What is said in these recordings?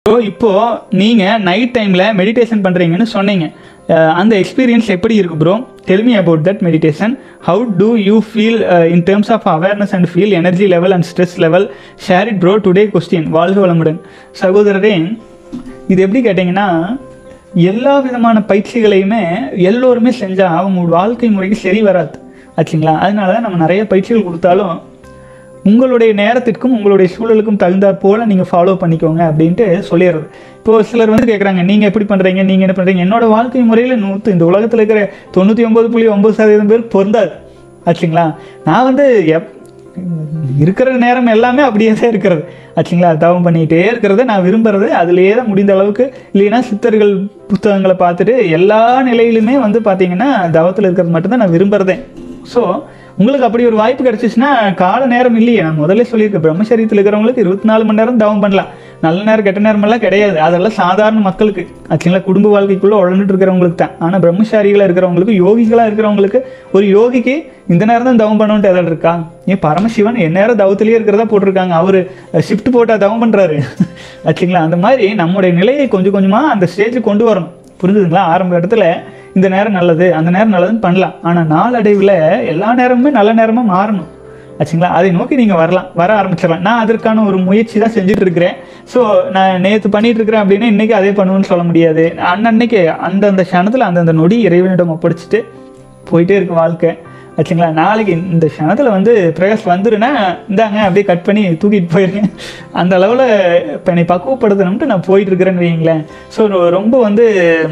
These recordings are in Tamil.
ஸோ இப்போது நீங்கள் நைட் டைமில் மெடிடேஷன் பண்ணுறீங்கன்னு சொன்னீங்க அஹ் அந்த எக்ஸ்பீரியன்ஸ் எப்படி இருக்கு bro tell me about that meditation how do you feel in terms of awareness and feel energy level and stress level share it bro today question வாழ்க வளமுடன் சகோதரரே இது எப்படி கேட்டிங்கன்னா எல்லா விதமான பயிற்சிகளையுமே எல்லோருமே செஞ்சால் அவங்க வாழ்க்கை முறைக்கு சரி வராது ஆச்சுங்களா அதனால தான் நம்ம நிறைய பயிற்சிகள் கொடுத்தாலும் உங்களுடைய நேரத்திற்கும் உங்களுடைய சூழலுக்கும் தகுந்தாற் போல நீங்கள் ஃபாலோ பண்ணிக்கோங்க அப்படின்ட்டு சொல்லிடுறது இப்போ சிலர் வந்து கேட்குறாங்க நீங்கள் எப்படி பண்ணுறீங்க நீங்கள் என்ன பண்ணுறீங்க என்னோட வாழ்க்கை முறையில் நூற்று இந்த உலகத்தில் இருக்கிற தொண்ணூற்றி ஒம்பது புள்ளி ஒம்பது சதவீதம் பேர் பொருந்தாது ஆச்சுங்களா நான் வந்து எப் இருக்கிற நேரம் எல்லாமே அப்படியே தான் இருக்கிறது ஆச்சுங்களா தவம் பண்ணிகிட்டே இருக்கிறத நான் விரும்புறது அதுலேயே தான் முடிந்த அளவுக்கு இல்லைன்னா சித்தர்கள் புத்தகங்களை பார்த்துட்டு எல்லா நிலையிலுமே வந்து பார்த்தீங்கன்னா தவத்தில் இருக்கிறது மட்டும்தான் நான் விரும்புகிறதே ஸோ உங்களுக்கு அப்படி ஒரு வாய்ப்பு கிடைச்சிச்சுன்னா கால நேரம் இல்லையே நான் முதல்ல சொல்லியிருக்கேன் பிரம்மச்சரியத்தில் இருக்கிறவங்களுக்கு இருபத்தி நாலு மணி நேரம் தவம் பண்ணலாம் நல்ல நேரம் கெட்ட நேரம் எல்லாம் கிடையாது அதெல்லாம் சாதாரண மக்களுக்கு ஆச்சுங்களா குடும்ப வாழ்க்கைக்குள்ளே உழந்துட்டு இருக்கிறவங்களுக்கு தான் ஆனால் பிரம்மச்சாரிகளாக இருக்கிறவங்களுக்கு யோகிகளாக இருக்கிறவங்களுக்கு ஒரு யோகிக்கு இந்த நேரம் தான் தவம் பண்ணணுன்ட்டு எதாவது இருக்கா ஏன் பரமசிவன் எந்நேரம் தவத்திலேயே இருக்கிறதா போட்டிருக்காங்க அவர் ஷிஃப்ட் போட்டால் தவம் பண்ணுறாரு ஆச்சுங்களா அந்த மாதிரி நம்முடைய நிலையை கொஞ்சம் கொஞ்சமாக அந்த ஸ்டேஜுக்கு கொண்டு வரணும் புரிஞ்சுதுங்களா ஆரம்ப இடத்துல இந்த நேரம் நல்லது அந்த நேரம் நல்லதுன்னு பண்ணலாம் ஆனால் நாளடைவில் எல்லா நேரமுமே நல்ல நேரமாக மாறணும் ஆச்சுங்களா அதை நோக்கி நீங்கள் வரலாம் வர ஆரம்பிச்சிடலாம் நான் அதற்கான ஒரு முயற்சி தான் செஞ்சுட்டு இருக்கிறேன் ஸோ நான் நேற்று பண்ணிட்டு இருக்கிறேன் அப்படின்னா இன்றைக்கி அதே பண்ணுவேன்னு சொல்ல முடியாது அன்னன்னைக்கு அந்தந்த க்ஷணத்தில் அந்தந்த நொடி இறைவனிடம் ஒப்படைச்சிட்டு போயிட்டே இருக்கு வாழ்க்கை ஆச்சுங்களா நாளைக்கு இந்த க்ஷணத்தில் வந்து பிரகாஷ் வந்துருன்னா இந்தாங்க அப்படியே கட் பண்ணி தூக்கிட்டு போயிருங்க அந்த அளவில் இப்போ என்னை பக்குவப்படுத்தணும்ட்டு நான் போயிட்டு இருக்கிறேன்னு வைங்களேன் ஸோ ரொம்ப வந்து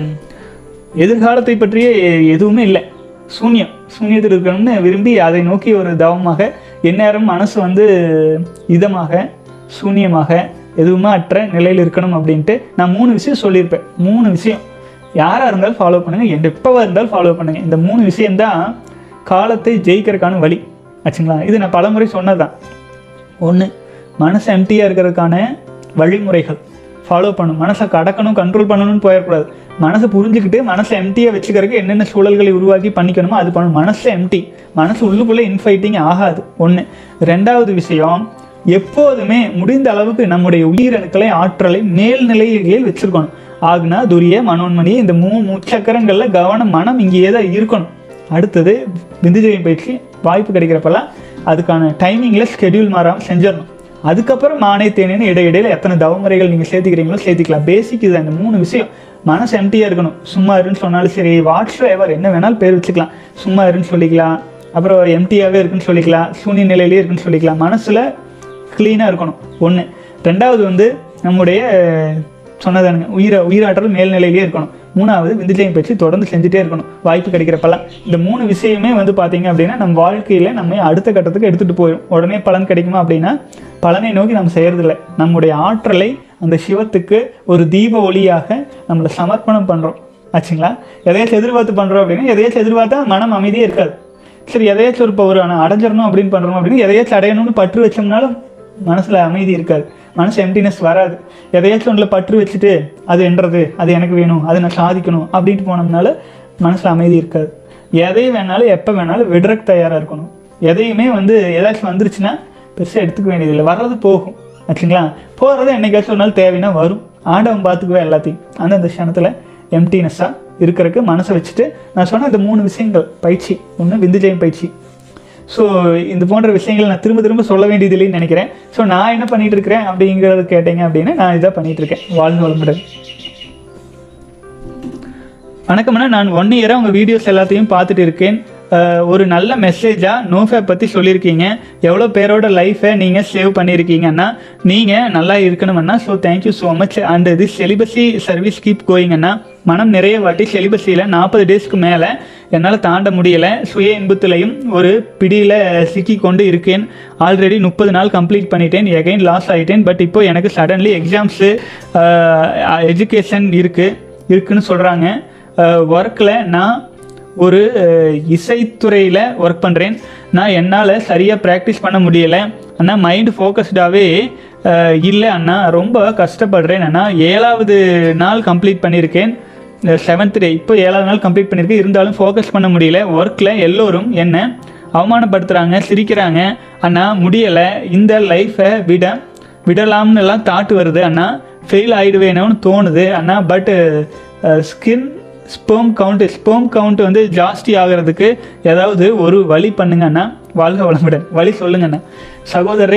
எதிர்காலத்தை பற்றிய எதுவுமே இல்லை சூன்யம் சூன்யத்தில் இருக்கணும்னு விரும்பி அதை நோக்கி ஒரு தவமாக எந்நேரம் மனசு வந்து இதமாக சூன்யமாக எதுவுமே அற்ற நிலையில் இருக்கணும் அப்படின்ட்டு நான் மூணு விஷயம் சொல்லியிருப்பேன் மூணு விஷயம் யாராக இருந்தாலும் ஃபாலோ பண்ணுங்கள் எந்த எப்போவாக இருந்தாலும் ஃபாலோ பண்ணுங்கள் இந்த மூணு விஷயம்தான் காலத்தை ஜெயிக்கிறதுக்கான வழி ஆச்சுங்களா இது நான் பலமுறை சொன்னதுதான் ஒன்று மனசு எம்டியாக இருக்கிறதுக்கான வழிமுறைகள் ஃபாலோ பண்ணணும் மனசை கடக்கணும் கண்ட்ரோல் பண்ணணும்னு போயிடக்கூடாது மனசை புரிஞ்சுக்கிட்டு மனசை எம்டியாக வச்சுக்கிறதுக்கு என்னென்ன சூழல்களை உருவாக்கி பண்ணிக்கணுமோ அது பண்ணணும் மனசு எம்டி மனசு உள்ளுக்குள்ளே இன்ஃபைட்டிங் ஆகாது ஒன்று ரெண்டாவது விஷயம் எப்போதுமே முடிந்த அளவுக்கு நம்முடைய உயிரணுக்களை ஆற்றலை மேல்நிலைகளில் வச்சிருக்கணும் ஆகுனா துரிய மனோன்மணி இந்த மூணு முச்சக்கரங்களில் கவனம் மனம் இங்கேயே தான் இருக்கணும் அடுத்தது விந்துஜயம் பயிற்சி வாய்ப்பு கிடைக்கிறப்பெல்லாம் அதுக்கான டைமிங்கில் ஸ்கெடியூல் மாறாமல் செஞ்சிடணும் அதுக்கப்புறம் மானே தேனேன்னு இடையிடையில் எத்தனை தவமுறைகள் நீங்கள் சேர்த்துக்கிறீங்களோ சேர்த்துக்கலாம் பேசிக் இது அந்த மூணு விஷயம் மனசு எம்டியாக இருக்கணும் சும்மா இருன்னு சொன்னாலும் சரி வாட்ஸ் எவர் என்ன வேணாலும் பேர் வச்சுக்கலாம் சும்மா இருன்னு சொல்லிக்கலாம் அப்புறம் எம்டியாகவே இருக்குன்னு சொல்லிக்கலாம் சூன்ய நிலையிலே இருக்குன்னு சொல்லிக்கலாம் மனசில் க்ளீனாக இருக்கணும் ஒன்று ரெண்டாவது வந்து நம்முடைய சொன்னதானுங்க உயிர உயிராற்றல் மேல்நிலையிலே இருக்கணும் மூணாவது விந்துஜயம் பயிற்சி தொடர்ந்து செஞ்சுட்டே இருக்கணும் வாய்ப்பு கிடைக்கிறப்பெல்லாம் இந்த மூணு விஷயமே வந்து பார்த்தீங்க அப்படின்னா நம்ம வாழ்க்கையில் நம்ம அடுத்த கட்டத்துக்கு எடுத்துகிட்டு போயிடும் உடனே பலன் கிடைக்குமா அப்படின்னா பலனை நோக்கி நம்ம செய்கிறதில்ல நம்முடைய ஆற்றலை அந்த சிவத்துக்கு ஒரு தீப ஒளியாக நம்மளை சமர்ப்பணம் பண்ணுறோம் ஆச்சுங்களா எதையாச்சும் எதிர்பார்த்து பண்ணுறோம் அப்படின்னா எதையாச்சும் எதிர்பார்த்தா மனம் அமைதியே இருக்காது சரி எதையாச்சும் ஒரு இப்போ ஒரு நான் அடைஞ்சிடணும் அப்படின்னு பண்ணுறோம் அப்படின்னு எதையாச்சும் அடையணும்னு பற்று வச்சோம்னாலும் மனசில் அமைதி இருக்காது மனசு எம்டினஸ் வராது எதையாச்சும் ஒன்றில் பற்று வச்சுட்டு அது என்றது அது எனக்கு வேணும் அதை நான் சாதிக்கணும் அப்படின்ட்டு போனோம்னால மனசில் அமைதி இருக்காது எதை வேணாலும் எப்போ வேணாலும் விடுறக்கு தயாராக இருக்கணும் எதையுமே வந்து ஏதாச்சும் வந்துருச்சுன்னா பெருசாக எடுத்துக்க வேண்டியதில்லை வர்றது போகும் ஆச்சுங்களா போகிறது என்னைக்காச்சும் ஒரு நாள் தேவைன்னா வரும் ஆண்டவன் பார்த்துக்குவேன் எல்லாத்தையும் அந்தந்த க்ஷணத்தில் எம்டினஸ்ஸாக இருக்கிறதுக்கு மனசை வச்சுட்டு நான் சொன்ன இந்த மூணு விஷயங்கள் பயிற்சி ஒன்று விந்துஜயம் பயிற்சி ஸோ இந்த போன்ற விஷயங்கள் நான் திரும்ப திரும்ப சொல்ல வேண்டியது இல்லைன்னு நினைக்கிறேன் ஸோ நான் என்ன பண்ணிட்டு இருக்கிறேன் அப்படிங்கிறது கேட்டீங்க அப்படின்னா நான் இதை பண்ணிட்டு இருக்கேன் வாழ்ந்து வளமுடன் வணக்கம்ண்ணா நான் ஒன் இயராக உங்கள் வீடியோஸ் எல்லாத்தையும் பார்த்துட்டு இருக்கேன் அஹ், ஒரு நல்ல மெசேஜாக நோஃபேப் பற்றி சொல்லியிருக்கீங்க எவ்வளோ பேரோட லைஃப்பை நீங்கள் சேவ் பண்ணியிருக்கீங்கன்னா நீங்கள் நல்லா இருக்கணுமண்ணா so thank you so much and இது செலிபஸி சர்வீஸ் கீப் கோயிங்கண்ணா மனம் நிறைய வாட்டி செலிபஸியில் நாற்பது டேஸ்க்கு மேலே என்னால் தாண்ட முடியலை சுய இன்பத்திலையும் ஒரு பிடியில் சிக்கி கொண்டு இருக்கேன் ஆல்ரெடி முப்பது நாள் கம்ப்ளீட் பண்ணிட்டேன் எகைன் லாஸ் ஆகிட்டேன் பட் இப்போ எனக்கு சடன்லி எக்ஸாம்ஸு எஜுகேஷன் இருக்குது இருக்குன்னு சொல்கிறாங்க ஒர்க்கில் நான் ஒரு அஹ், இசைத்துறையில் ஒர்க் பண்ணுறேன் நான் என்னால் சரியாக ப்ராக்டிஸ் பண்ண முடியலை ஆனால் மைண்டு ஃபோக்கஸ்டாகவே இல்லை அண்ணா ரொம்ப கஷ்டப்படுறேன் அண்ணா ஏழாவது நாள் கம்ப்ளீட் பண்ணியிருக்கேன் செவன்த் டே இப்போ ஏழாவது நாள் கம்ப்ளீட் பண்ணியிருக்கேன் இருந்தாலும் ஃபோக்கஸ் பண்ண முடியல ஒர்க்கில் எல்லோரும் என்ன அவமானப்படுத்துகிறாங்க சிரிக்கிறாங்க அண்ணா முடியலை இந்த லைஃப்பை விட விடலாம்னு எல்லாம் தாட்டு வருது அண்ணா ஃபெயில் ஆகிடுவேணும்னு தோணுது ஆனால் but skin sperm count sperm count வந்து ஜாஸ்தி ஆகிறதுக்கு ஏதாவது ஒரு வழி பண்ணுங்கன்னா வாழ்க வளமுடன் வழி சொல்லுங்கண்ணா சகோதரரே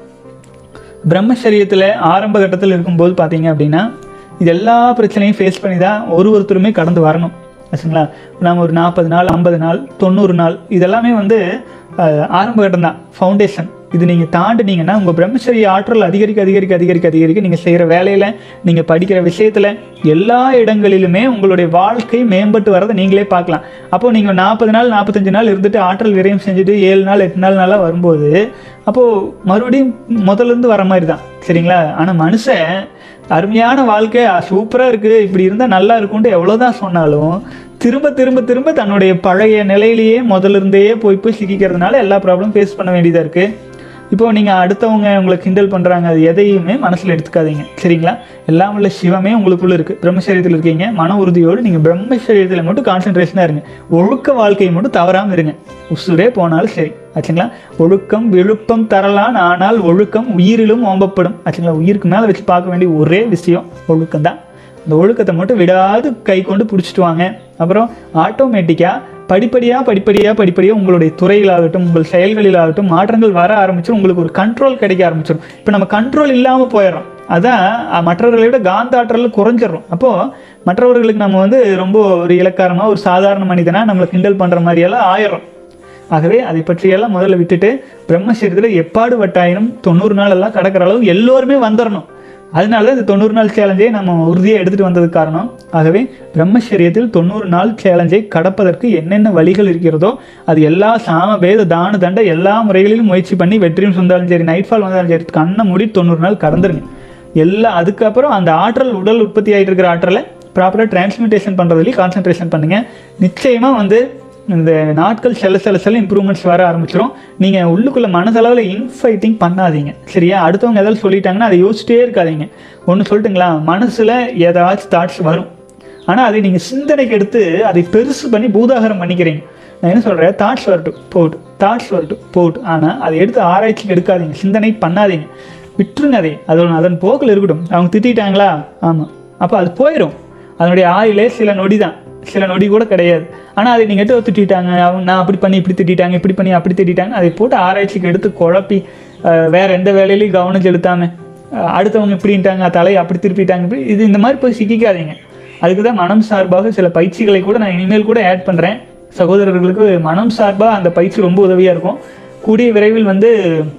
பிரம்மச்சரியத்தில் ஆரம்ப கட்டத்தில் இருக்கும்போது பார்த்தீங்க அப்படின்னா இது எல்லா பிரச்சனையும் ஃபேஸ் பண்ணி தான் ஒரு ஒருத்தருமே கடந்து வரணும் ஆச்சுங்களா நம்ம ஒரு நாற்பது நாள் ஐம்பது நாள் தொண்ணூறு நாள் இதெல்லாமே வந்து அஹ், ஆரம்ப கட்டம் தான் ஃபவுண்டேஷன் இது நீங்கள் தாண்டினீங்கன்னா உங்கள் பிரம்மச்சரிய ஆற்றல் அதிகரிக்க அதிகரிக்க அதிகரிக்க அதிகரிக்க நீங்கள் செய்கிற வேலையில் நீங்கள் படிக்கிற விஷயத்தில் எல்லா இடங்களிலுமே உங்களுடைய வாழ்க்கை மேம்பட்டு வரதை நீங்களே பார்க்கலாம் அப்போது நீங்கள் நாற்பது நாள் நாற்பத்தஞ்சு நாள் இருந்துட்டு ஆற்றல் விரயம் செஞ்சுட்டு ஏழு நாள் எட்டு நாள் நாளாக வரும்போது அப்போது மறுபடியும் முதல்ல இருந்து வர மாதிரி தான் சரிங்களா ஆனால் மனுஷன் அருமையான வாழ்க்கை சூப்பராக இருக்குது இப்படி இருந்தால் நல்லா இருக்கும்ட்டு எவ்வளோதான் சொன்னாலும் திரும்ப திரும்ப திரும்ப தன்னுடைய பழைய நிலையிலேயே முதல்ல இருந்தே போய் போய் சிக்கிக்கிறதுனால எல்லா ப்ராப்ளம் ஃபேஸ் பண்ண வேண்டியதாக இருக்குது இப்போ நீங்கள் அடுத்தவங்க உங்களை கிண்டல் பண்ணுறாங்க அது எதையுமே மனசில் எடுத்துக்காதீங்க சரிங்களா எல்லாம் உள்ள சிவமே உங்களுக்குள்ள இருக்குது பிரம்மச்சரியத்தில் இருக்கீங்க மன உறுதியோடு நீங்கள் பிரம்மச்சரியத்தில் மட்டும் கான்சென்ட்ரேஷனாக இருங்க ஒழுக்க வாழ்க்கையை மட்டும் தவறாமல் இருங்க உசுரே போனாலும் சரி ஆச்சுங்களா ஒழுக்கம் விழுப்பம் தரலான் ஆனால் ஒழுக்கம் உயிரிலும் ஓம்பப்படும் ஆச்சுங்களா உயிருக்கு மேலே வச்சு பார்க்க வேண்டிய ஒரே விஷயம் ஒழுக்கம் தான் அந்த ஒழுக்கத்தை மட்டும் விடாது கை கொண்டு பிடிச்சிட்டு வாங்க அப்புறம் ஆட்டோமேட்டிக்காக படிப்படியாக படிப்படியாக படிப்படியாக உங்களுடைய துறையிலாகட்டும் உங்கள் செயல்களிலாகட்டும் மாற்றங்கள் வர ஆரம்பிச்சு உங்களுக்கு ஒரு கண்ட்ரோல் கிடைக்க ஆரம்பிச்சிடும் இப்போ நம்ம கண்ட்ரோல் இல்லாமல் போயிடுறோம் அதான் அஹ், மற்றவர்களை விட காந்த ஆற்றலில் குறைஞ்சிடுறோம் அப்போது மற்றவர்களுக்கு நம்ம வந்து ரொம்ப ஒரு இலக்காரமாக ஒரு சாதாரண மனிதனாக நம்மளை கிண்டல் பண்ணுற மாதிரியெல்லாம் ஆயிடுறோம் ஆகவே அதை பற்றியெல்லாம் முதல்ல விட்டுட்டு பிரம்மச்சரியத்தில் எப்பாடு வட்டாயிரம் தொண்ணூறு நாள் எல்லாம் கடக்கிற அளவு எல்லோருமே வந்துடணும் அதனால தான் இந்த தொண்ணூறு நாள் சேலஞ்சை நம்ம உறுதியாக எடுத்துகிட்டு வந்ததுக்கு காரணம் ஆகவே பிரம்மச்சரியத்தில் தொண்ணூறு நாள் சேலஞ்சை கடப்பதற்கு என்னென்ன வழிகள் இருக்கிறதோ அது எல்லா சாம வேத தான தண்ட எல்லா முறைகளிலும் முயற்சி பண்ணி வெற்றியும் சொந்தாலும் சரி நைட்ஃபால் வந்தாலும் சரி கண்ணை மூடி தொண்ணூறு நாள் கடந்துருங்க எல்லா அதுக்கப்புறம் அந்த ஆற்றல் உடல் உற்பத்தி ஆகிட்டு இருக்கிற ஆற்றலை ப்ராப்பராக டிரான்ஸ்மிட்டேஷன் பண்ணுறதுலேயும் கான்சன்ட்ரேஷன் பண்ணுங்கள் நிச்சயமாக வந்து இந்த நாட்கள் செல்ல செல்ல செல்ல இம்ப்ரூவ்மெண்ட்ஸ் வர ஆரம்பிச்சிடும் நீங்கள் உள்ளுக்குள்ள மனதளவில் இன்ஃபைட்டிங் பண்ணாதீங்க சரியா அடுத்தவங்க ஏதாவது சொல்லிட்டாங்கன்னா அதை யோசிச்சிட்டே இருக்காதீங்க ஒன்று சொல்லட்டுங்களா மனசில் ஏதாச்சும் தாட்ஸ் வரும் ஆனால் அதை நீங்கள் சிந்தனைக்கு எடுத்து அதை பெருசு பண்ணி பூதாகரம் பண்ணிக்கிறீங்க நான் என்ன சொல்கிறேன் தாட்ஸ் வரட்டும் போகட்டும் தாட்ஸ் வரட்டும் போகட்டும் ஆனால் அதை எடுத்து ஆராய்ச்சிக்கு எடுக்காதீங்க சிந்தனை பண்ணாதீங்க விட்டுருங்க அதை அதோட அதன் போக்கில் இருக்கட்டும் அவங்க திட்டிட்டாங்களா ஆமாம் அப்போ அது போயிடும் அதனுடைய ஆயிலே சில நொடி தான் சில நொடி கூட கிடையாது ஆனால் அதை நீங்கள் எடுத்து திட்டிட்டாங்க அவங்க நான் அப்படி பண்ணி இப்படி திட்டிட்டாங்க இப்படி பண்ணி அப்படி திட்டிட்டாங்க அதை போட்டு ஆராய்ச்சிக்கு எடுத்து குழப்பி அஹ், வேற எந்த வேலையிலையும் கவனம் செலுத்தாமல் அஹ், அடுத்தவங்க இப்படின்ட்டாங்க தலையை அப்படி திருப்பிட்டாங்க இப்படி இது இந்த மாதிரி போய் சிக்கிக்காதீங்க அதுக்கு தான் மனம் சார்பாக சில பயிற்சிகளை கூட நான் இனிமேல் கூட ஆட் பண்ணுறேன் சகோதரர்களுக்கு மனம் சார்பாக அந்த பயிற்சி ரொம்ப உதவியாக இருக்கும் கூடிய விரைவில் வந்து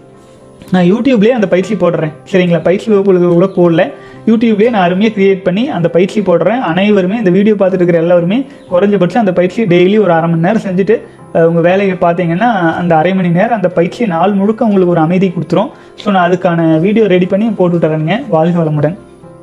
நான் யூடியூப்லேயே அந்த பயிற்சி போடுறேன் சரிங்களா பயிற்சி வகுப்புகளுக்கு கூட போடல யூடியூப்லேயே நான் அருமையாக கிரியேட் பண்ணி அந்த பயிற்சி போடுறேன் அனைவருமே இந்த வீடியோ பார்த்துட்டு இருக்கிற எல்லாருமே குறைஞ்சபட்சம் அந்த பயிற்சி டெய்லி ஒரு அரை மணி நேரம் செஞ்சுட்டு அஹ், உங்கள் வேலையை பார்த்தீங்கன்னா அந்த அரை மணி நேரம் அந்த பயிற்சி நாள் முழுக்க உங்களுக்கு ஒரு அமைதி கொடுத்துரும் ஸோ நான் அதுக்கான வீடியோ ரெடி பண்ணி போட்டு விட்டுறேங்க வாழ்க வளமுடன்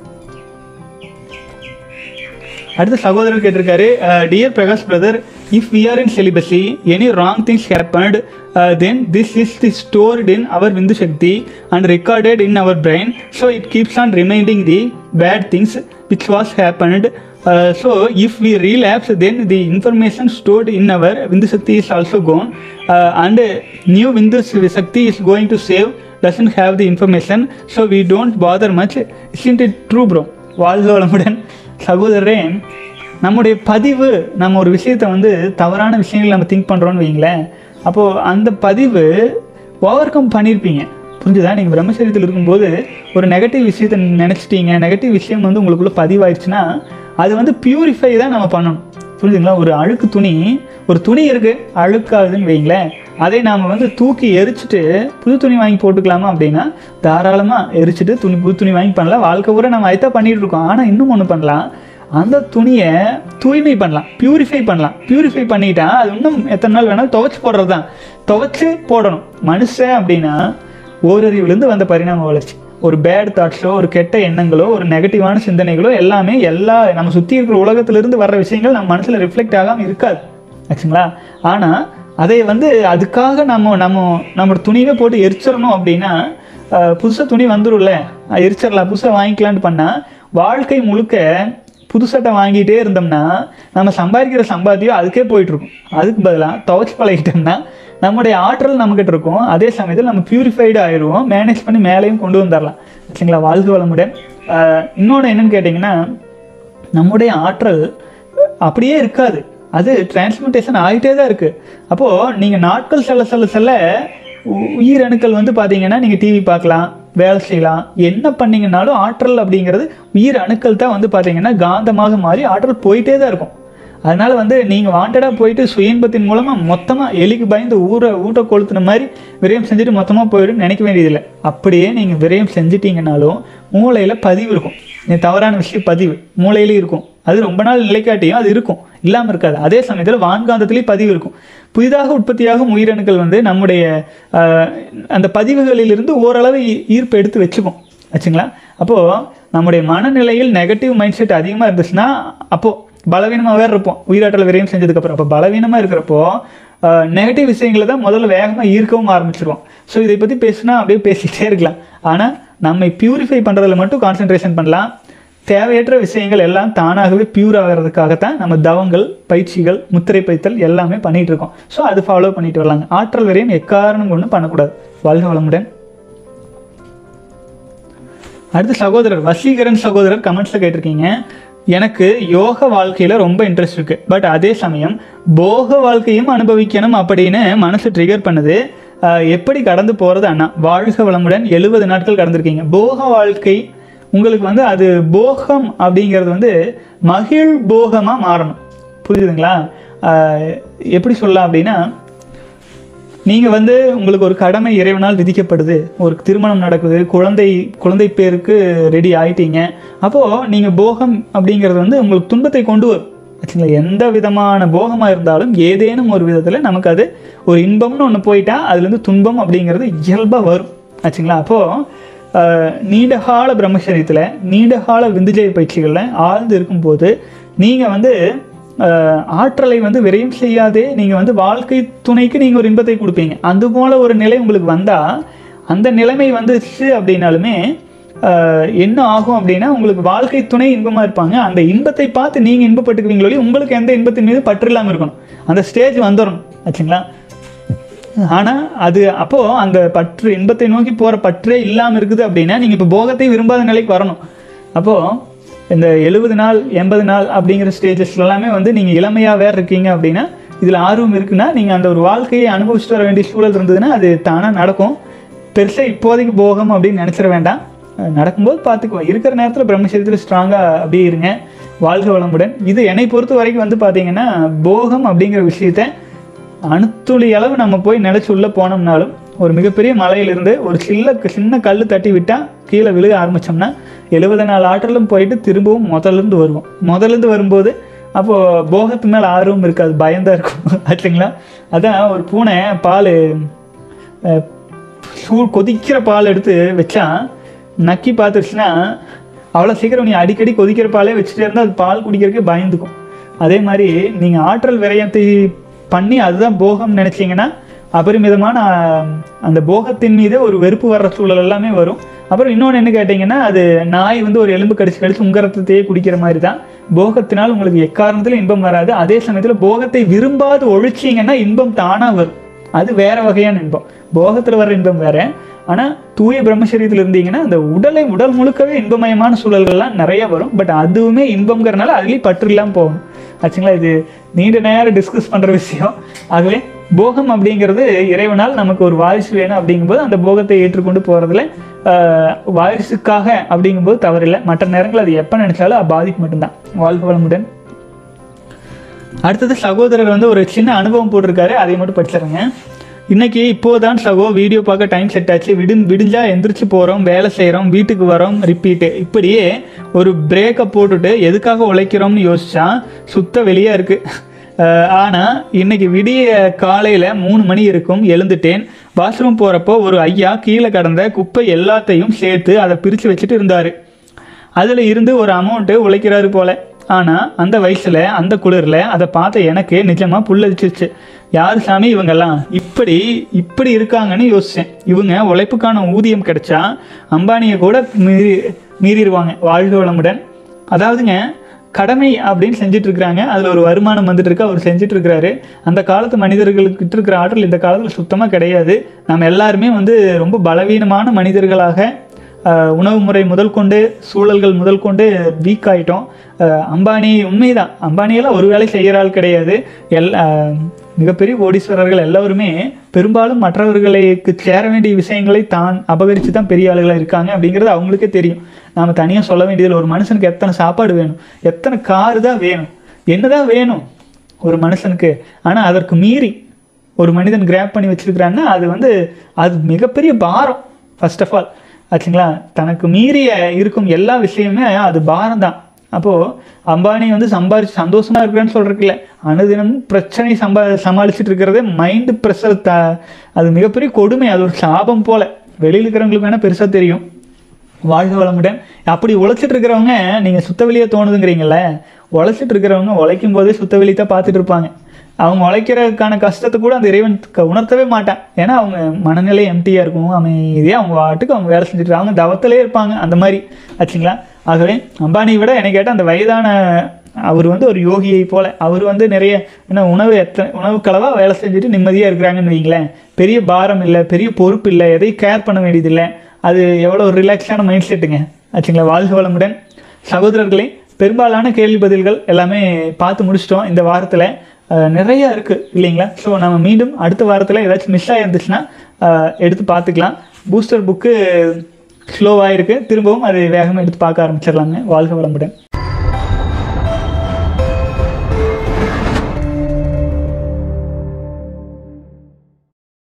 அடுத்த சகோதரர் கேட்டிருக்காரு dear Prakash brother if we are in celibacy any wrong things happened then this is the stored in our விந்து சக்தி and recorded in our brain so it keeps on reminding the bad things which was happened so if we relapse then the information stored in our விந்து சக்தி is also gone and new விந்து சக்தி is going to save doesn't have the information so we don't bother much isn't it true bro வாழ்க வளமுடன் சகோதரரே நம்முடைய பதிவு நம்ம ஒரு விஷயத்தை வந்து தவறான விஷயங்கள் நம்ம திங்க் பண்ணுறோன்னு வைங்களேன் அப்போது அந்த பதிவு ஓவர் கம் பண்ணியிருப்பீங்க புரிஞ்சுதா நீங்கள் பிரம்மச்சரியத்தில் இருக்கும்போது ஒரு நெகட்டிவ் விஷயத்தை நினச்சிட்டீங்க நெகட்டிவ் விஷயம் வந்து உங்களுக்குள்ளே பதிவாயிடுச்சுன்னா அது வந்து பியூரிஃபை தான் நம்ம பண்ணணும் புரிஞ்சுங்களா ஒரு அழுக்கு துணி ஒரு துணி இருக்குது அழுக்காகுதுன்னு வைங்களேன் அதை நாம் வந்து தூக்கி எரிச்சிட்டு புது துணி வாங்கி போட்டுக்கலாமா அப்படின்னா தாராளமாக எரிச்சிட்டு துணி புது துணி வாங்கி பண்ணலாம் வாழ்க்கை பூரா நம்ம அதைத்தான் பண்ணிட்டு இருக்கோம் ஆனால் இன்னும் ஒன்று பண்ணலாம் அந்த துணியை தூய்மை பண்ணலாம் பியூரிஃபை பண்ணலாம் பியூரிஃபை பண்ணிட்டா அது இன்னும் எத்தனை நாள் வேணாலும் துவைச்சு போடுறது தான் துவைச்சு போடணும் மனுஷன் அப்படின்னா ஓரறிவுலேருந்து வந்த பரிணாம வளர்ச்சி ஒரு பேட் தாட்ஸோ ஒரு கெட்ட எண்ணங்களோ ஒரு நெகட்டிவான சிந்தனைகளோ எல்லாமே எல்லா நம்ம சுற்றி இருக்கிற உலகத்திலிருந்து வர்ற விஷயங்கள் நம்ம மனசில் ரிஃப்ளெக்ட் ஆகாமல் இருக்காது ஆச்சுங்களா ஆனால் அதை வந்து அதுக்காக நம்ம நம்ம நம்ம துணியவே போட்டு எரிச்சிடணும் அப்படின்னா புதுசாக துணி வந்துடும்ல அஹ் எரிச்சிடலாம் புதுசாக வாங்கிக்கலான்னு பண்ணால் வாழ்க்கை முழுக்க புது சட்டை வாங்கிட்டே இருந்தோம்னா நம்ம சம்பாதிக்கிற சம்பாத்தியம் அதுக்கே போயிட்டுருக்கும் அதுக்கு பதிலாக துவைச்சு பழகிட்டோம்னா நம்முடைய ஆற்றல் நம்மக்கிட்ட இருக்கும் அதே சமயத்தில் நம்ம பியூரிஃபைடு ஆயிடுவோம் மேனேஜ் பண்ணி மேலேயும் கொண்டு வந்துடலாம் சரிங்களா வாழ்க வளமுடன் இன்னொன்று என்னன்னு கேட்டிங்கன்னா நம்முடைய ஆற்றல் அப்படியே இருக்காது அது டிரான்ஸ்மிட்டேஷன் ஆகிட்டே தான் இருக்குது அப்போது நீங்கள் நாட்கள் செல்ல செல்ல செல்ல உ- உயிரணுக்கள் வந்து பார்த்தீங்கன்னா நீங்கள் டிவி பார்க்கலாம் வேலை செய்யலாம் என்ன பண்ணீங்கன்னாலும் ஆற்றல் அப்படிங்கிறது உயிர் அணுக்கள் தான் வந்து பார்த்தீங்கன்னா காந்தமாக மாறி ஆற்றல் போயிட்டே தான் இருக்கும் அதனால வந்து நீங்கள் வாண்டடாக போயிட்டு சுயன்பத்தின் மூலமாக மொத்தமாக எலிக்கு பயந்து ஊரை ஊட்ட கொளுத்துன மாதிரி விரயம் செஞ்சுட்டு மொத்தமாக போயிடும் நினைக்க வேண்டியதில்லை அப்படியே நீங்கள் விரயம் செஞ்சிட்டீங்கனாலும் மூளையில் பதிவு இருக்கும் இது தவறான விஷயம் பதிவு மூளையிலே இருக்கும் அது ரொம்ப நாள் நிலைக்காட்டியும் அது இருக்கும் இல்லாமல் இருக்காது அதே சமயத்தில் வான்காந்தத்திலேயே பதிவு இருக்கும் புதிதாக உற்பத்தியாகும் உயிரணுக்கள் வந்து நம்முடைய ஆஹ், அந்த பதிவுகளிலிருந்து ஓரளவு ஈ- ஈர்ப்பு எடுத்து வச்சுக்கும் வச்சுங்களா அப்போது நம்முடைய மனநிலையில் நெகட்டிவ் மைண்ட் செட் அதிகமாக இருந்துச்சுன்னா அப்போது பலவீனமாக வேறு இருப்போம் உயிராற்றல் விரயம் செஞ்சதுக்கப்புறம் அப்போ பலவீனமாக இருக்கிறப்போ நெகட்டிவ் விஷயங்களை தான் முதல்ல வேகமாக ஈர்க்கவும் ஆரம்பிச்சிருவோம் ஸோ இதை பற்றி பேசுனா அப்படியே பேசிக்கிட்டே இருக்கலாம் ஆனால் நம்மை பியூரிஃபை பண்ணுறதுல மட்டும் கான்சென்ட்ரேஷன் பண்ணலாம் தேவையற்ற விஷயங்கள் எல்லாம் தானாகவே பியூர் ஆகிறதுக்காகத்தான் நம்ம தவங்கள் பயிற்சிகள் முத்திரை பைத்தல் எல்லாமே பண்ணிட்டு இருக்கோம் ஸோ அது ஃபாலோ பண்ணிட்டு வரலாங்க ஆற்றல் விரயம் எக்காரணம் ஒன்றும் பண்ணக்கூடாது வாழ்க வளமுடன் அடுத்து சகோதரர் வசீகரன் சகோதரர் கமெண்ட்ஸில் கேட்டிருக்கீங்க எனக்கு யோக வாழ்க்கையில் ரொம்ப இன்ட்ரெஸ்ட் இருக்குது பட் அதே சமயம் போக வாழ்க்கையும் அனுபவிக்கணும் அப்படின்னு மனசு ட்ரிகர் பண்ணுது ஆஹ் எப்படி கடந்து போகிறது அண்ணா வாழ்க வளமுடன் எழுபது நாட்கள் கடந்திருக்கீங்க போக வாழ்க்கை உங்களுக்கு வந்து அது போகம் அப்படிங்கிறது வந்து மகிழ் போகமாக மாறணும் புரியுதுங்களா ஆஹ் எப்படி சொல்லலாம் அப்படின்னா நீங்கள் வந்து உங்களுக்கு ஒரு கடமை இறைவனால் விதிக்கப்படுது ஒரு திருமணம் நடக்குது குழந்தை குழந்தை பேருக்கு ரெடி ஆயிட்டீங்க அப்போது நீங்கள் போகம் அப்படிங்கிறது வந்து உங்களுக்கு துன்பத்தை கொண்டு வரும் ஆச்சுங்களா எந்த விதமான போகமாக இருந்தாலும் ஏதேனும் ஒரு விதத்தில் நமக்கு அது ஒரு இன்பம்னு ஒன்று போயிட்டா அதுலேருந்து துன்பம் அப்படிங்கிறது இயல்பாக வரும் ஆச்சுங்களா அப்போது நீண்டகால பிரம்மச்சரியத்தில் நீண்டகால விந்துஜய பயிற்சிகளில் ஆழ்ந்து இருக்கும்போது நீங்கள் வந்து ஆஹ் ஆற்றலை வந்து விரயம் செய்யாதே நீங்கள் வந்து வாழ்க்கை துணைக்கு நீங்கள் ஒரு இன்பத்தை கொடுப்பீங்க அது போல ஒரு நிலை உங்களுக்கு வந்தால் அந்த நிலைமை வந்துச்சு அப்படின்னாலுமே ஆஹ் என்ன ஆகும் அப்படின்னா உங்களுக்கு வாழ்க்கை துணை இன்பமாக இருப்பாங்க அந்த இன்பத்தை பார்த்து நீங்கள் இன்பப்பட்டுக்குவீங்களோ இல்லையோ உங்களுக்கு எந்த இன்பத்தின் மீது பற்று இல்லாமல் இருக்கணும் அந்த ஸ்டேஜ் வந்துடணும் ஆச்சுங்களா ஆனால் அது அப்போது அந்த பற்று இன்பத்தை நோக்கி போகிற பற்றே இல்லாமல் இருக்குது அப்படின்னா நீங்கள் இப்போ போகத்தை விரும்பாத நிலைக்கு வரணும் அப்போது இந்த எழுபது நாள் எண்பது நாள் அப்படிங்கிற ஸ்டேஜஸ் எல்லாமே வந்து நீங்கள் இளமையாக வேறு இருக்கீங்க அப்படின்னா இதில் ஆர்வம் இருக்குன்னா நீங்கள் அந்த ஒரு வாழ்க்கையை அனுபவிச்சுட்டு வர வேண்டிய சூழல் இருந்ததுன்னா அது தானாக நடக்கும் பெருசாக இப்போதைக்கு போகம் அப்படின்னு நினச்சிட வேண்டாம் அஹ் நடக்கும்போது பார்த்துக்குவோம் இருக்கிற நேரத்தில் பிரம்மச்சரியத்தில் ஸ்ட்ராங்காக அப்படியே இருங்க வாழ்க வளமுடன் இது என்னை பொறுத்த வரைக்கும் வந்து பார்த்தீங்கன்னா போகம் அப்படிங்கிற விஷயத்த அணுத்துளி அளவு நம்ம போய் நிலச்சி உள்ளே போனோம்னாலும் ஒரு மிகப்பெரிய மலையிலிருந்து ஒரு சில்ல சின்ன கல் தட்டி விட்டால் கீழே விழுக ஆரம்பித்தோம்னா எழுபது நாள் ஆற்றலும் போயிட்டு திரும்பவும் முதல்லேருந்து வருவோம் முதல்லேருந்து வரும்போது அப்போது போகத்து மேலே ஆர்வம் இருக்காது பயம்தான் இருக்கும் ஆச்சுங்களா அதான் ஒரு பூனை பால் அஹ், சூ கொதிக்கிற பால் எடுத்து வச்சா நக்கி பார்த்துருச்சுன்னா அவ்வளோ சீக்கிரம் நீ அடிக்கடி கொதிக்கிற பாலே வச்சுட்டே இருந்தால் அது பால் குடிக்கிறதுக்கு பயந்துக்கும் அதே மாதிரி நீங்கள் ஆற்றல் விரயத்தை பண்ணி அதுதான் போகம் நினச்சிங்கன்னா அபரிமிதமான ஆஹ், அந்த போகத்தின் மீது ஒரு வெறுப்பு வர்ற சூழல் எல்லாமே வரும் அப்புறம் இன்னொன்று என்ன கேட்டிங்கன்னா அது நாய் வந்து ஒரு எலும்பு கடிச்சு கடிச்சு உங்க ரத்தத்தையே குடிக்கிற மாதிரி தான் போகத்தினால் உங்களுக்கு எக்காரணத்தில் இன்பம் வராது அதே சமயத்தில் போகத்தை விரும்பாது ஒழிச்சிங்கன்னா இன்பம் தானாக வரும் அது வேற வகையான இன்பம் போகத்தில் வர இன்பம் வேற ஆனால் தூய பிரம்மச்சரியத்தில் இருந்தீங்கன்னா அந்த உடலை உடல் முழுக்கவே இன்பமயமான சூழல்கள்லாம் நிறைய வரும் பட் அதுவுமே இன்பங்கிறனால அதுலேயும் பற்று இல்லாமல் போகணும் ஆச்சுங்களா இது நீண்ட நேரம் டிஸ்கஸ் பண்ணுற விஷயம் ஆகவே போகம் அப்படிங்கிறது இறைவனால் நமக்கு ஒரு வாரிசு வேணும் அப்படிங்கும்போது அந்த போகத்தை ஏற்றுக்கொண்டு போகிறதுல வாரிசுக்காக அப்படிங்கும்போது தவறில்லை மற்ற நேரங்கள் அது எப்போ நினைச்சாலும் அது பாதிப்பு மட்டும்தான் வாழ்க வளமுடன் அடுத்தது சகோதரர் வந்து ஒரு சின்ன அனுபவம் போட்டிருக்காரு அதை மட்டும் படிச்சிருங்க இன்னைக்கு இப்போதான் சகோ வீடியோ பார்க்க டைம் செட் ஆச்சு விடு விடிஞ்சா எந்திரிச்சு போகிறோம் வேலை செய்கிறோம் வீட்டுக்கு வரோம் ரிப்பீட்டு இப்படியே ஒரு பிரேக்கை போட்டுட்டு எதுக்காக உழைக்கிறோம்னு யோசிச்சா சுத்த வெளியே இருக்குது ஆனால் இன்னைக்கு விடிய காலையில் மூணு மணி இருக்கும் எழுந்துட்டேன் வாஷ்ரூம் போகிறப்போ ஒரு ஐயா கீழே கடந்த குப்பை எல்லாத்தையும் சேர்த்து அதை பிரித்து வச்சுட்டு இருந்தார் அதில் இருந்து ஒரு அமௌண்ட்டு உழைக்கிறாரு போல ஆனால் அந்த வயசில் அந்த குளிரில் அதை பார்த்த எனக்கு நிஜமாக புல்லரிச்சிருச்சு யார் சாமி இவங்கெல்லாம் இப்படி இப்படி இருக்காங்கன்னு யோசித்தேன் இவங்க உழைப்புக்கான ஊதியம் கிடைச்சா அம்பானியை கூட மீறி மீறிடுவாங்க வாழ்க வளமுடன் அதாவதுங்க கடமை அப்படின்னு செஞ்சுட்டு இருக்கிறாங்க அதில் ஒரு வருமானம் வந்துட்டு இருக்கு அவர் செஞ்சுட்டு இருக்கிறாரு அந்த காலத்து மனிதர்களுக்கிட்ட இருக்கிற ஆற்றல் இந்த காலத்தில் சுத்தமாக கிடையாது நம்ம எல்லாருமே வந்து ரொம்ப பலவீனமான மனிதர்களாக அஹ், உணவு முறை முதல் கொண்டு சூழல்கள் முதல் கொண்டு வீக் ஆயிட்டோம் அஹ், அம்பானி உண்மைதான் அம்பானியெல்லாம் ஒரு வேலை செய்கிற ஆள் கிடையாது எல் அஹ், மிகப்பெரிய கோடீஸ்வரர்கள் எல்லாருமே பெரும்பாலும் மற்றவர்களுக்கு சேர வேண்டிய விஷயங்களை தான் அபகரித்து தான் பெரிய ஆளுகளாக இருக்காங்க அப்படிங்கிறது அவங்களுக்கே தெரியும் நாம் தனியாக சொல்ல வேண்டியதில் ஒரு மனுஷனுக்கு எத்தனை சாப்பாடு வேணும் எத்தனை காரு தான் வேணும் என்னதான் வேணும் ஒரு மனுஷனுக்கு ஆனால் அதற்கு மீறி ஒரு மனிதன் கிராப் பண்ணி வச்சிருக்கிறான்னா அது வந்து அது மிகப்பெரிய பாரம் ஃபர்ஸ்ட் ஆஃப் ஆல் ஆச்சுங்களா தனக்கு மீறிய இருக்கும் எல்லா விஷயமே அது பாரம் தான் அப்போது அம்பானி வந்து சம்பாரிச்சு சந்தோஷமா இருக்கிறேன்னு சொல்றதுக்கு அனுதினம் பிரச்சனை சம்பா சமாளிச்சுட்டு இருக்கிறதே மைண்டு ப்ரெஷர் த அது மிகப்பெரிய கொடுமை அது ஒரு சாபம் போல வெளியில் இருக்கிறவங்களுக்கு வேணால் பெருசாக தெரியும் வாழ்க வளமுடன் அப்படி உழைச்சிட்டு இருக்கிறவங்க நீங்கள் சுத்த வெளியே தோணுதுங்கிறீங்களே உழைச்சிட்டு இருக்கிறவங்க உழைக்கும் போதே சுத்த வெளியே தான் பார்த்துட்டு இருப்பாங்க அவங்க உழைக்கிறதுக்கான கஷ்டத்தை கூட அந்த இறைவன் க- உணர்த்தவே மாட்டான் ஏன்னா அவங்க மனநிலை எம்டியாக இருக்கும் அமைதியாக அவங்க வாட்டுக்கு அவங்க வேலை செஞ்சுட்டு இருக்காங்க. அவங்க தவத்திலே இருப்பாங்க அந்த மாதிரி ஆச்சுங்களா ஆகவே அம்பானியை விட என்னை கேட்டால் அந்த வயதான அவர் வந்து ஒரு யோகியை போல அவர் வந்து நிறைய என்ன உணவு எத்தனை உணவு கலவாக வேலை செஞ்சுட்டு நிம்மதியாக இருக்கிறாங்கன்னு வைங்களேன் பெரிய பாரம் இல்லை பெரிய பொறுப்பு இல்லை எதையும் கேர் பண்ண வேண்டியதில்லை அது எவ்வளோ ஒரு ரிலாக்ஸான மைண்ட் செட்டுங்க ஆச்சுங்களா வாழ்க வளமுடன் சகோதரர்களே பெரும்பாலான கேள்வி பதில்கள் எல்லாமே பார்த்து முடிச்சிட்டோம் இந்த வாரத்தில் நிறைய இருக்குது இல்லைங்களா ஸோ நம்ம மீண்டும் அடுத்த வாரத்தில் ஏதாச்சும் மிஸ் ஆகிருந்துச்சுன்னா அஹ், எடுத்து பார்த்துக்கலாம் பூஸ்டர் புக்கு ஸ்லோவாக இருக்குது திரும்பவும் அது வேகமாக எடுத்து பார்க்க ஆரம்பிச்சிடலாங்க வாழ்க வளமுடன்